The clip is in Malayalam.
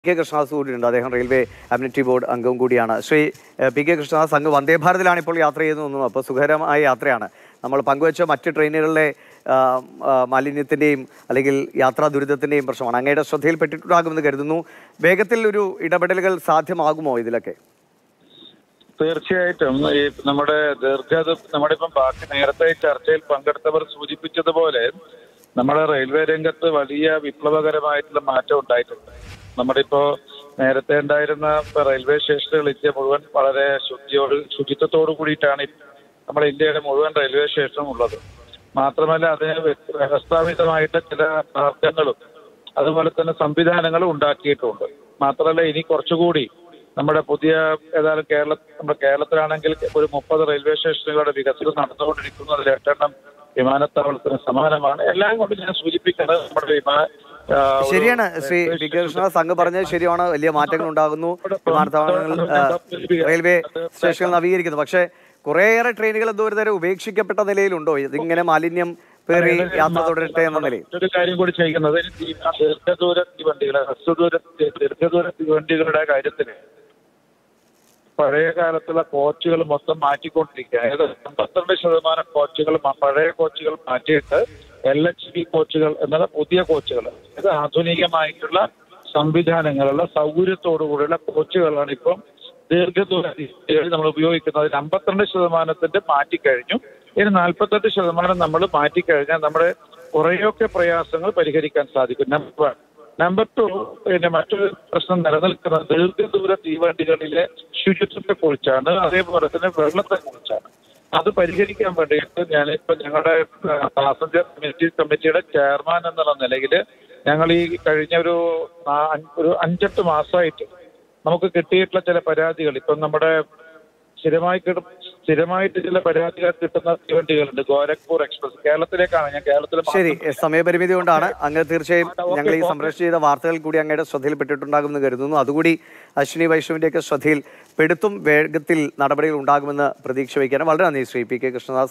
കെ കൃഷ്ണദാസ് കൂടിയുണ്ട് അദ്ദേഹം റെയിൽവേ അമ്യൂണിറ്റി ബോർഡ് അംഗവും കൂടിയാണ് ശ്രീ ഏഹ്, പി കെ കൃഷ്ണദാസ് അങ്ങ് വന്ദേ ഭാരതിലാണ് ഇപ്പോൾ യാത്ര ചെയ്യുന്നതെന്നും അപ്പോൾ സുഖകരമായ യാത്രയാണ് നമ്മൾ പങ്കുവച്ച മറ്റ് ട്രെയിനുകളിലെ ആ, ആ, മാലിന്യത്തിൻ്റെയും അല്ലെങ്കിൽ യാത്രാ ദുരിതത്തിൻ്റെയും പ്രശ്നമാണ് അങ്ങയുടെ ശ്രദ്ധയിൽപ്പെട്ടിട്ടുണ്ടാകുമെന്ന് കരുതുന്നു വേഗത്തിൽ ഒരു ഇടപെടലുകൾ സാധ്യമാകുമോ ഇതിലൊക്കെ തീർച്ചയായിട്ടും ഈ നമ്മുടെ ദീർഘ നമ്മുടെ ഇപ്പം ബാക്കി നേരത്തെ ഈ ചർച്ചയിൽ പങ്കെടുത്തവർ സൂചിപ്പിച്ചതുപോലെ നമ്മുടെ റെയിൽവേ രംഗത്ത് വലിയ വിപ്ലവകരമായിട്ടുള്ള മാറ്റം ഉണ്ടായിട്ടുണ്ട് നമ്മുടെ ഇപ്പോ നേരത്തെ ഉണ്ടായിരുന്ന ഇപ്പൊ റെയിൽവേ സ്റ്റേഷനുകൾ ഇന്ത്യ മുഴുവൻ വളരെ ശുചിയോട് ശുചിത്വത്തോടു കൂടിയിട്ടാണ് ഈ നമ്മുടെ ഇന്ത്യയുടെ മുഴുവൻ റെയിൽവേ സ്റ്റേഷനും ഉള്ളത് മാത്രമല്ല അതിന് വ്യ- വ്യവസ്ഥാപിതമായിട്ട് ചില മാർഗങ്ങളും അതുപോലെ തന്നെ സംവിധാനങ്ങളും ഉണ്ടാക്കിയിട്ടുണ്ട് മാത്രമല്ല ഇനി കുറച്ചുകൂടി നമ്മുടെ പുതിയ ഏതായാലും കേരള നമ്മുടെ കേരളത്തിലാണെങ്കിൽ ഒരു മുപ്പത് റെയിൽവേ സ്റ്റേഷനുകളുടെ വികസനം നടന്നുകൊണ്ടിരിക്കുന്നു അതിൽ എട്ടെണ്ണം വിമാനത്താവളത്തിന് സമാനമാണ് എല്ലാം കൊണ്ട് ഞാൻ സൂചിപ്പിക്കുന്നത് നമ്മുടെ വിമാന ആ, ഒരു ശരിയാണ് Shri railway P K Krishnadas അങ്ങ് പറഞ്ഞത് ശരിയാണ് വലിയ മാറ്റങ്ങൾ ഉണ്ടാകുന്നു വിമാനത്താവളങ്ങൾ ആ, റെയിൽവേ സ്റ്റേഷനുകൾ നവീകരിക്കുന്നു പക്ഷേ കുറേയേറെ ട്രെയിനുകൾ എന്തോ ഒരു തരം ഉപേക്ഷിക്കപ്പെട്ട നിലയിലുണ്ടോ ഇതിങ്ങനെ മാലിന്യം പേറി യാത്ര തുടരട്ടെ എന്ന നിലയിൽ ഒരു കാര്യം കൂടി ചെയ്യുന്നത് ഈ ദീർഘദൂര തീവണ്ടികളെ ഹ്രസ്വദൂര ദീർഘദൂര തീവണ്ടികളുടെ കാര്യത്തിൽ പഴയ കാലത്തുള്ള കോച്ചുകൾ മൊത്തം മാറ്റിക്കൊണ്ടിരിക്കുക അതായത് അമ്പത്തിരണ്ട് ശതമാനം കോച്ചുകൾ മ- പഴയ കോച്ചുകൾ മാറ്റിയിട്ട് എൽ എച്ച് ബി കോച്ചുകൾ എന്നുള്ള പുതിയ കോച്ചുകൾ ഇത് ആധുനികമായിട്ടുള്ള സംവിധാനങ്ങളുള്ള സൗകര്യത്തോടു കൂടിയുള്ള കോച്ചുകളാണ് ഇപ്പം ദീർഘദൂര തീവണ്ടികൾ നമ്മൾ ഉപയോഗിക്കുന്നത് അതിൽ അമ്പത്തിരണ്ട് ശതമാനത്തിന്റെ മാറ്റിക്കഴിഞ്ഞു ഇനി നാൽപ്പത്തെട്ട് ശതമാനം നമ്മൾ മാറ്റിക്കഴിഞ്ഞാൽ നമ്മുടെ കുറേയൊക്കെ പ്രയാസങ്ങൾ പരിഹരിക്കാൻ സാധിക്കും നമ്പർ വൺ നമ്പർ ടു പിന്നെ മറ്റൊരു പ്രശ്നം നിലനിൽക്കുന്നത് ദീർഘദൂര തീവണ്ടികളിലെ ശുചിത്വത്തെ കുറിച്ചാണ് അതേപോലെ തന്നെ വെള്ളത്തെ കുറിച്ചാണ് അത് പരിഹരിക്കാൻ വേണ്ടിയിട്ട് ഞാനിപ്പോ ഞങ്ങളുടെ പാസഞ്ചർ കമ്മിറ്റി കമ്മിറ്റിയുടെ ചെയർമാൻ എന്നുള്ള നിലയിൽ ഞങ്ങൾ ഈ കഴിഞ്ഞ ഒരു നാ- അഞ്ച്- ഒരു അഞ്ചെട്ട് മാസമായിട്ട് നമുക്ക് കിട്ടിയിട്ടുള്ള ചില പരാതികൾ ഇപ്പം നമ്മുടെ സ്ഥിരമായി കിട്ടും സ്ഥിരമായിട്ട് ചില പരാതികൾ കിട്ടുന്ന തീവണ്ടികളുണ്ട് ഗോരഖ്പൂർ എക്സ്പ്രസ് കേരളത്തിലേക്കാണ് ഞാൻ കേരളത്തിൽ ശരി സമയപരിമിതി കൊണ്ടാണ് അങ്ങ് തീർച്ചയായും ഞങ്ങൾ ഈ സംപ്രേഷണം ചെയ്ത വാർത്തകൾ കൂടി അങ്ങയുടെ ശ്രദ്ധയിൽപ്പെട്ടിട്ടുണ്ടാകുമെന്ന് കരുതുന്നു അതുകൂടി അശ്വിനി വൈഷ്ണവിന്റെയൊക്കെ ശ്രദ്ധയിൽ പെടുത്തും വേഗത്തിൽ നടപടികൾ ഉണ്ടാകുമെന്ന് പ്രതീക്ഷ വയ്ക്കാനും വളരെ നന്ദി ശ്രീ പി കെ കൃഷ്ണദാസ്